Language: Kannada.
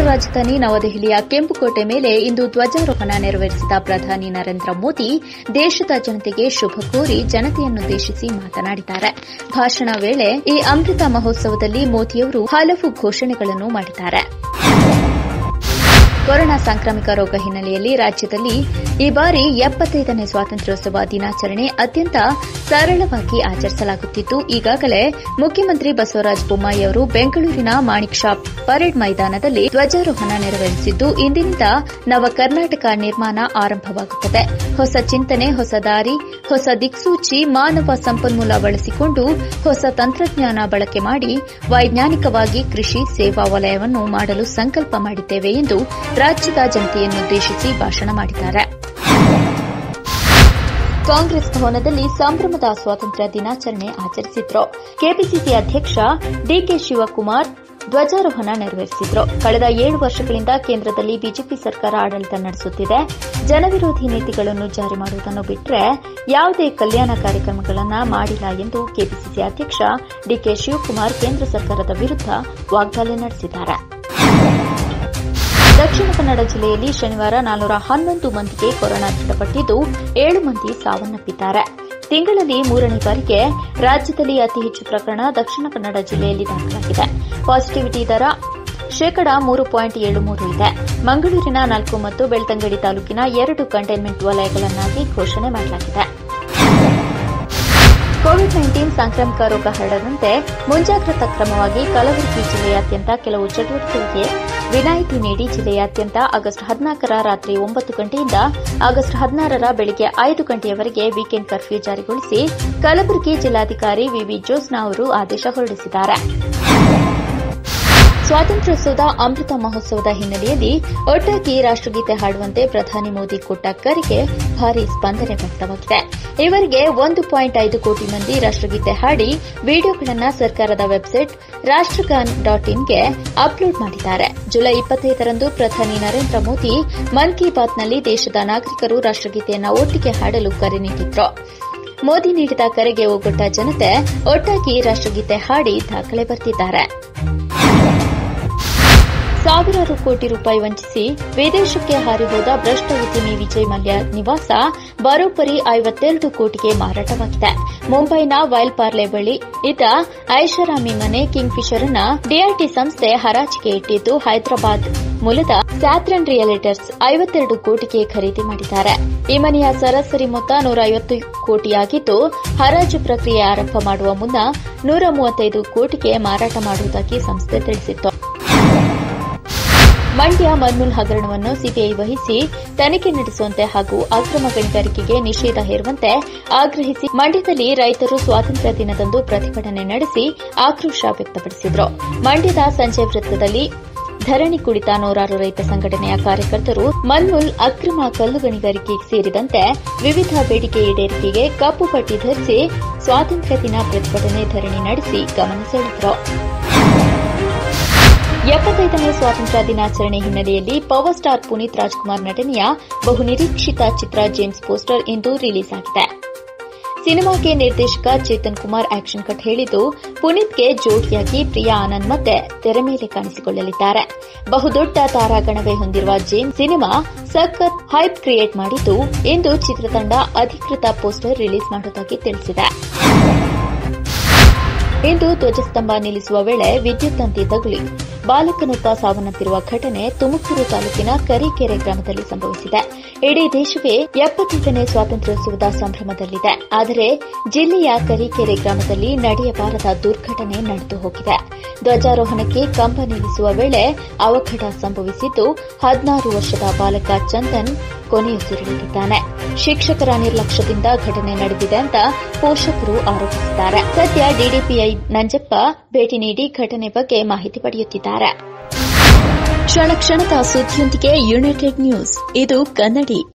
ರಾಷ್ಟ್ರ ರಾಜಧಾನಿ ನವದೆಹಲಿಯ ಕೆಂಪುಕೋಟೆ ಮೇಲೆ ಇಂದು ಧ್ವಜಾರೋಹಣ ನೆರವೇರಿಸಿದ ಪ್ರಧಾನಿ ನರೇಂದ್ರ ಮೋದಿ ದೇಶದ ಜನತೆಗೆ ಶುಭ ಕೋರಿ ಜನತೆಯನ್ನುದ್ದೇಶಿಸಿ ಮಾತನಾಡಿದ್ದಾರೆ ಭಾಷಣ ವೇಳೆ ಈ ಅಮೃತ ಮಹೋತ್ಸವದಲ್ಲಿ ಮೋದಿಯವರು ಹಲವು ಘೋಷಣೆಗಳನ್ನು ಮಾಡಿದ್ದಾರೆ ಕೊರೋನಾ ಸಾಂಕ್ರಾಮಿಕ ರೋಗ ಹಿನ್ನೆಲೆಯಲ್ಲಿ ರಾಜ್ಯದಲ್ಲಿ ಈ ಬಾರಿ ಎಪ್ಪತ್ತೈದನೇ ಸ್ವಾತಂತ್ರ್ಯೋತ್ಸವ ದಿನಾಚರಣೆ ಅತ್ಯಂತ ಸರಳವಾಗಿ ಆಚರಿಸಲಾಗುತ್ತಿದ್ದು ಈಗಾಗಲೇ ಮುಖ್ಯಮಂತ್ರಿ ಬಸವರಾಜ ಬೊಮ್ಮಾಯಿ ಅವರು ಬೆಂಗಳೂರಿನ ಮಾಣಿಕ್ ಷಾ ಪರೇಡ್ ಮೈದಾನದಲ್ಲಿ ಧ್ವಜಾರೋಹಣ ನೆರವೇರಿಸಿದ್ದು ಇಂದಿನಿಂದ ನವ ಕರ್ನಾಟಕ ನಿರ್ಮಾಣ ಆರಂಭವಾಗುತ್ತದೆ ಹೊಸ ಚಿಂತನೆ ಹೊಸ ದಾರಿ ಹೊಸ ದಿಕ್ಸೂಚಿ ಮಾನವ ಸಂಪನ್ಮೂಲ ಬಳಸಿಕೊಂಡು ಹೊಸ ತಂತ್ರಜ್ಞಾನ ಬಳಕೆ ಮಾಡಿ ವೈಜ್ಞಾನಿಕವಾಗಿ ಕೃಷಿ ಸೇವಾ ವಲಯವನ್ನು ಮಾಡಲು ಸಂಕಲ್ಪ ಮಾಡಿದ್ದೇವೆ ಎಂದು ರಾಜ್ಯದ ಜನತೆಯನ್ನುದ್ದೇಶಿಸಿ ಭಾಷಣ ಮಾಡಿದ್ದಾರೆ ಕಾಂಗ್ರೆಸ್ ಭವನದಲ್ಲಿ ಸಂಭ್ರಮದ ಸ್ವಾತಂತ್ರ್ಯ ದಿನಾಚರಣೆ ಆಚರಿಸಿದ್ರು ಕೆಪಿಸಿಸಿ ಅಧ್ಯಕ್ಷ ಡಿಕೆ ಶಿವಕುಮಾರ್ ಧ್ವಜಾರೋಹಣ ನೆರವೇರಿಸಿದ್ರು ಕಳೆದ ಏಳು ವರ್ಷಗಳಿಂದ ಕೇಂದ್ರದಲ್ಲಿ ಬಿಜೆಪಿ ಸರ್ಕಾರ ಆಡಳಿತ ನಡೆಸುತ್ತಿದೆ ಜನವಿರೋಧಿ ನೀತಿಗಳನ್ನು ಜಾರಿ ಮಾಡುವುದನ್ನು ಬಿಟ್ಟರೆ ಯಾವುದೇ ಕಲ್ಯಾಣ ಕಾರ್ಯಕ್ರಮಗಳನ್ನು ಮಾಡಿಲ್ಲ ಎಂದು ಕೆಪಿಸಿಸಿ ಅಧ್ಯಕ್ಷ ಡಿಕೆ ಶಿವಕುಮಾರ್ ಕೇಂದ್ರ ಸರ್ಕಾರದ ವಿರುದ್ಧ ವಾಗ್ದಾಳಿ ನಡೆಸಿದ್ದಾರೆ ದಕ್ಷಿಣ ಕನ್ನಡ ಜಿಲ್ಲೆಯಲ್ಲಿ ಶನಿವಾರ ನಾನ್ನೂರ ಹನ್ನೊಂದು ಮಂದಿಗೆ ಕೊರೋನಾ ದೃಢಪಟ್ಟಿದ್ದು ಏಳು ಮಂದಿ ಸಾವನ್ನಪ್ಪಿದ್ದಾರೆ ತಿಂಗಳಲ್ಲಿ ಮೂರನೇ ಬಾರಿಗೆ ರಾಜ್ಯದಲ್ಲಿ ಅತಿ ಹೆಚ್ಚು ಪ್ರಕರಣ ದಕ್ಷಿಣ ಕನ್ನಡ ಜಿಲ್ಲೆಯಲ್ಲಿ ದಾಖಲಾಗಿದೆ ಪಾಸಿಟಿವಿಟಿ ದರ ಶೇಕಡಾ ಮೂರು ಪಾಯಿಂಟ್ ಏಳು ಮೂರು ಇದೆ ಮಂಗಳೂರಿನ ನಾಲ್ಕು ಮತ್ತು ಬೆಳ್ತಂಗಡಿ ತಾಲೂಕಿನ ಎರಡು ಕಂಟೈನ್ಮೆಂಟ್ ವಲಯಗಳನ್ನಾಗಿ ಘೋಷಣೆ ಮಾಡಲಾಗಿದೆ ಕೋವಿಡ್ ನೈನ್ಟೀನ್ ಸಾಂಕ್ರಾಮಿಕ ರೋಗ ಹರಡದಂತೆ ಮುಂಜಾಗ್ರತಾ ಕ್ರಮವಾಗಿ ಕಲಬುರಗಿ ಜಿಲ್ಲೆಯಾದ್ಯಂತ ಕೆಲವು ಚಟುವಟಿಕೆಗಳಿಗೆ ವಿನಾಯಿತಿ ನೀಡಿ ಜಿಲ್ಲೆಯಾದ್ಯಂತ ಆಗಸ್ಟ್ ಹದಿನಾಲ್ಕರ ರಾತ್ರಿ ಒಂಬತ್ತು ಗಂಟೆಯಿಂದ ಆಗಸ್ಟ್ ಹದಿನಾರರ ಬೆಳಗ್ಗೆ ಐದು ಗಂಟೆಯವರೆಗೆ ವೀಕೆಂಡ್ ಕರ್ಫ್ಯೂ ಜಾರಿಗೊಳಿಸಿ ಕಲಬುರಗಿ ಜಿಲ್ಲಾಧಿಕಾರಿ ವಿವಿ ಜೋಸ್ನಾ ಅವರು ಆದೇಶ ಹೊರಡಿಸಿದ್ದಾರೆ ಸ್ವಾತಂತ್ರ್ಯೋತ್ಸವದ ಅಮೃತ ಮಹೋತ್ಸವದ ಹಿನ್ನೆಲೆಯಲ್ಲಿ ಒಟ್ಟಾಗಿ ರಾಷ್ಟಗೀತೆ ಹಾಡುವಂತೆ ಪ್ರಧಾನಿ ಮೋದಿ ಕೊಟ್ಟ ಕರೆಗೆ ಭಾರೀ ಸ್ಪಂದನೆ ವ್ಯಕ್ತವಾಗಿದೆ ಇವರಿಗೆ ಒಂದು ಪಾಯಿಂಟ್ ಐದು ಕೋಟಿ ಮಂದಿ ರಾಷ್ಟಗೀತೆ ಹಾಡಿ ವಿಡಿಯೋಗಳನ್ನು ಸರ್ಕಾರದ ವೆಬ್ಸೈಟ್ ರಾಷ್ಟಗಾನ್ ಡಾಟ್ ಇನ್ಗೆ ಅಪ್ಲೋಡ್ ಮಾಡಿದ್ದಾರೆ ಜುಲೈ ಇಪ್ಪತ್ತೈದರಂದು ಪ್ರಧಾನಿ ನರೇಂದ್ರ ಮೋದಿ ಮನ್ ಕಿ ಬಾತ್ನಲ್ಲಿ ದೇಶದ ನಾಗರಿಕರು ರಾಷ್ಟಗೀತೆಯನ್ನು ಒಟ್ಟಿಗೆ ಹಾಡಲು ಕರೆ ನೀಡಿದ್ರು ಮೋದಿ ನೀಡಿದ ಕರೆಗೆ ಒಗ್ಗಟ್ಟ ಜನತೆ ಒಟ್ಟಾಗಿ ರಾಷ್ಟಗೀತೆ ಹಾಡಿ ದಾಖಲೆ ಬರೆದಿದ್ದಾರೆ ಸಾವಿರಾರು ಕೋಟಿ ರೂಪಾಯಿ ವಂಚಿಸಿ ವಿದೇಶಕ್ಕೆ ಹಾರಿಹೋದ ಭ್ರಷ್ಟ ಉದ್ಯಮಿ ವಿಜಯ್ ಮಲ್ಯ ನಿವಾಸ ಬರೋಬ್ಬರಿ ಐವತ್ತೆರಡು ಕೋಟಿಗೆ ಮಾರಾಟವಾಗಿದೆ ಮುಂಬೈನ ವೈಲ್ ಪಾರ್ಲೆ ಬಳಿ ಇದ್ದ ಐಷಾರಾಮಿ ಮನೆ ಕಿಂಗ್ ಫಿಶರ್ ಅನ್ನ ಡಿಆರ್ಟಿ ಸಂಸ್ಥೆ ಹರಾಜಿಗೆ ಇಟ್ಟಿದ್ದು ಹೈದರಾಬಾದ್ ಮೂಲದ ಸ್ಯಾತ್ರನ್ ರಿಯಲಿಟರ್ಸ್ ಐವತ್ತೆರಡು ಕೋಟಿಗೆ ಖರೀದಿ ಮಾಡಿದ್ದಾರೆ ಈ ಮನೆಯ ಸರಾಸರಿ ಮೊತ್ತ ನೂರ ಐವತ್ತು ಕೋಟಿಯಾಗಿದ್ದು ಹರಾಜು ಪ್ರಕ್ರಿಯೆ ಆರಂಭ ಮಾಡುವ ಮುನ್ನ ನೂರ ಮೂವತ್ತೈದು ಕೋಟಿಗೆ ಮಾರಾಟ ಮಾಡುವುದಾಗಿ ಸಂಸ್ಥೆ ತಿಳಿಸಿತ್ತು ಮಂಡ್ಯ ಮನ್ಮೂಲ್ ಹಗರಣವನ್ನು ಸಿಬಿಐ ವಹಿಸಿ ತನಿಖೆ ನಡೆಸುವಂತೆ ಹಾಗೂ ಅಕ್ರಮ ಗಣಿಗಾರಿಕೆಗೆ ನಿಷೇಧ ಹೇರುವಂತೆ ಆಗ್ರಹಿಸಿ ಮಂಡ್ಯದಲ್ಲಿ ರೈತರು ಸ್ವಾತಂತ್ರ್ಯ ದಿನದಂದು ಪ್ರತಿಭಟನೆ ನಡೆಸಿ ಆಕ್ರೋಶ ವ್ಯಕ್ತಪಡಿಸಿದರು ಮಂಡ್ಯದ ಸಂಜಯ್ ವೃತ್ತದಲ್ಲಿ ಧರಣಿ ಕುಳಿತ ನೂರಾರು ರೈತ ಸಂಘಟನೆಯ ಕಾರ್ಯಕರ್ತರು ಮನ್ಮೂಲ್ ಅಕ್ರಮ ಕಲ್ಲು ಗಣಿಗಾರಿಕೆ ಸೇರಿದಂತೆ ವಿವಿಧ ಬೇಡಿಕೆ ಈಡೇರಿಕೆಗೆ ಕಪ್ಪು ಪಟ್ಟಿ ಧರಿಸಿ ಸ್ವಾತಂತ್ರ್ಯ ದಿನ ಪ್ರತಿಭಟನೆ ಧರಣಿ ನಡೆಸಿ ಗಮನ ಸೆಳೆದರು ಎಪ್ಪತ್ತೈದನೇ ಸ್ವಾತಂತ್ರ್ಯ ದಿನಾಚರಣೆ ಹಿನ್ನೆಲೆಯಲ್ಲಿ ಪವರ್ ಸ್ಟಾರ್ ಪುನೀತ್ ರಾಜ್ಕುಮಾರ್ ನಟನೆಯ ಬಹುನಿರೀಕ್ಷಿತ ಚಿತ್ರ ಜೇಮ್ಸ್ ಪೋಸ್ಟರ್ ಇಂದು ರಿಲೀಸ್ ಆಗಿದೆ ಸಿನಿಮಾಗೆ ನಿರ್ದೇಶಕ ಚೇತನ್ ಕುಮಾರ್ ಆಕ್ಷನ್ ಕಟ್ ಹೇಳಿದ್ದು ಪುನೀತ್ಗೆ ಜೋಡಿಯಾಗಿ ಪ್ರಿಯಾ ಆನಂದ್ ಮತ್ತೆ ತೆರೆ ಮೇಲೆ ಕಾಣಿಸಿಕೊಳ್ಳಲಿದ್ದಾರೆ ಬಹುದೊಡ್ಡ ತಾರಾಗಣವೇ ಹೊಂದಿರುವ ಜೇಮ್ಸ್ ಸಿನಿಮಾ ಸಖತ್ ಹೈಪ್ ಕ್ರಿಯೇಟ್ ಮಾಡಿದ್ದು ಇಂದು ಚಿತ್ರತಂಡ ಅಧಿಕೃತ ಪೋಸ್ಟರ್ ರಿಲೀಸ್ ಮಾಡುವುದಾಗಿ ತಿಳಿಸಿದೆ ಇಂದು ಧ್ವಜಸ್ತಂಭ ನಿಲ್ಲಿಸುವ ವೇಳೆ ವಿದ್ಯುತ್ ತಂತಿ ತಗುಲಿ ಬಾಲಕನೊಬ್ಬ ಸಾವನ್ನಪ್ಪಿರುವ ಘಟನೆ ತುಮಕೂರು ತಾಲೂಕಿನ ಕರೀಕೆರೆ ಗ್ರಾಮದಲ್ಲಿ ಸಂಭವಿಸಿದೆ ಇಡೀ ದೇಶವೇ ಎಪ್ಪತ್ತೈದನೇ ಸ್ವಾತಂತ್ರ್ಯೋತ್ಸವದ ಸಂಭ್ರಮದಲ್ಲಿದೆ ಆದರೆ ಜಿಲ್ಲೆಯ ಕರೀಕೆರೆ ಗ್ರಾಮದಲ್ಲಿ ನಡೆಯಬಾರದ ದುರ್ಘಟನೆ ನಡೆದು ಹೋಗಿದೆ ಧ್ವಜಾರೋಹಣಕ್ಕೆ ಕಂಬ ನಿಲ್ಲಿಸುವ ವೇಳೆ ಅವಘಡ ಸಂಭವಿಸಿದ್ದು ಹದಿನಾರು ವರ್ಷದ ಬಾಲಕ ಚಂದನ್ ಕೊನೆಯುಸಿರೆಳೆದಿದ್ದಾನೆ ಶಿಕ್ಷಕರ ನಿರ್ಲಕ್ಷ್ಯದಿಂದ ಘಟನೆ ನಡೆದಿದೆ ಅಂತ ಪೋಷಕರು ಆರೋಪಿಸಿದ್ದಾರೆ ಸದ್ಯ ಡಿಡಿಪಿಐ ನಂಜಪ್ಪ ಭೇಟಿ ನೀಡಿ ಘಟನೆ ಬಗ್ಗೆ ಮಾಹಿತಿ ಪಡೆಯುತ್ತಿದ್ದಾರೆ ಕ್ಷಣ ಕ್ಷಣದ ಸುದ್ದಿಯೊಂದಿಗೆ ಯುನೈಟೆಡ್ ನ್ಯೂಸ್ ಇದು ಕನ್ನಡಿ